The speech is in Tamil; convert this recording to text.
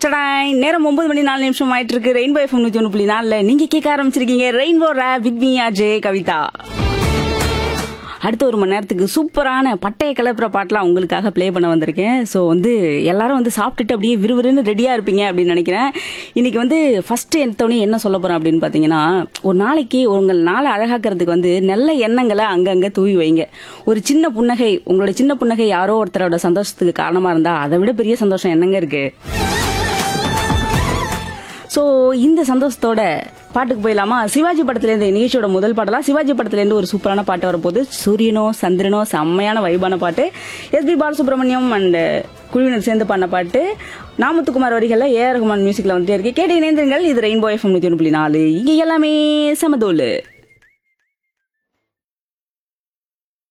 டடாய் நேரம் ஒன்பது மணி நாலு நிமிஷம் ஆயிட்டு இருக்கு ரெயின்போ எஃப்எம் நூத்தி ஒன்று புள்ளி நாலுல நீங்க கேட்க ஆரம்பிச்சிருக்கீங்க rainbow rap with me RJ Kavitha அடுத்த ஒரு மணி நேரத்துக்கு சூப்பரான பட்டைய கிளப்புற பாட்டெலாம் உங்களுக்காக ப்ளே பண்ண வந்திருக்கேன் ஸோ வந்து எல்லாரும் வந்து சாப்பிட்டுட்டு அப்படியே விறுவிறுன்னு ரெடியாக இருப்பீங்க அப்படின்னு நினைக்கிறேன் இன்னைக்கு வந்து ஃபர்ஸ்ட் எடுத்தோடனே என்ன சொல்ல போகிறேன் அப்படின்னு பார்த்தீங்கன்னா ஒரு நாளைக்கு உங்கள் நாளை அழகாக்கிறதுக்கு வந்து நல்ல எண்ணங்களை அங்கங்கே தூவி வைங்க ஒரு சின்ன புன்னகை உங்களோட சின்ன புன்னகை யாரோ ஒருத்தரோட சந்தோஷத்துக்கு காரணமாக இருந்தால் அதை விட பெரிய சந்தோஷம் என்னங்க இருக்குது ஸோ இந்த சந்தோஷத்தோட பாட்டுக்கு போயிடலாமா சிவாஜி படத்துலேருந்து நிகழ்ச்சியோட முதல் பாடலாம் சிவாஜி படத்துலேருந்து ஒரு சூப்பரான பாட்டு வரப்போகுது சூரியனோ சந்திரனோ செம்மையான வைபான பாட்டு எஸ்பி பாலசுப்ரமணியம் அண்ட் குழுவினர் சேர்ந்து பண்ண பாட்டு நாமத்துக்குமார் வரிகளில் ஏஆர் ரகுமான் மியூசிக்கில் வந்துட்டே இருக்கு கேட்டு இணைந்திருங்கள் இது ரெயின்போ எஃப்எம் நூற்றி ஒன்று புள்ளி நாலு இங்கே எல்லாமே சமதோலு